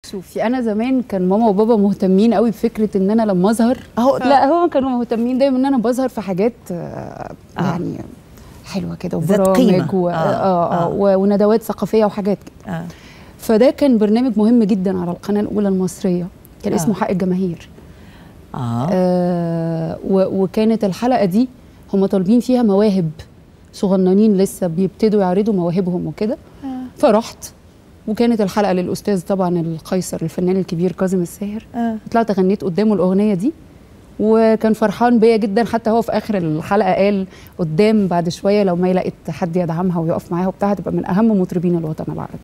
شوفي انا زمان كان ماما وبابا مهتمين قوي بفكره ان انا لما اظهر اهو لا هو كانوا مهتمين دايما ان انا بظهر في حاجات آه، يعني حلوه كده ذات وبرامج قيمة. و... آه، آه آه آه. و- وندوات ثقافيه وحاجات كده آه. فده كان برنامج مهم جدا على القناه الاولى المصريه كان آه. اسمه حق الجماهير اه آه و- وكانت الحلقه دي هم طالبين فيها مواهب صغننين لسه بيبتدوا يعرضوا مواهبهم وكده فرحت وكانت الحلقه للاستاذ طبعا القيصر الفنان الكبير كاظم الساهر آه. طلعت غنيت قدامه الاغنيه دي وكان فرحان بيا جدا حتى هو في اخر الحلقه قال قدام بعد شويه لو ما لقيت حد يدعمها ويقف معاها وبتاع هتبقى من اهم مطربين الوطن العربي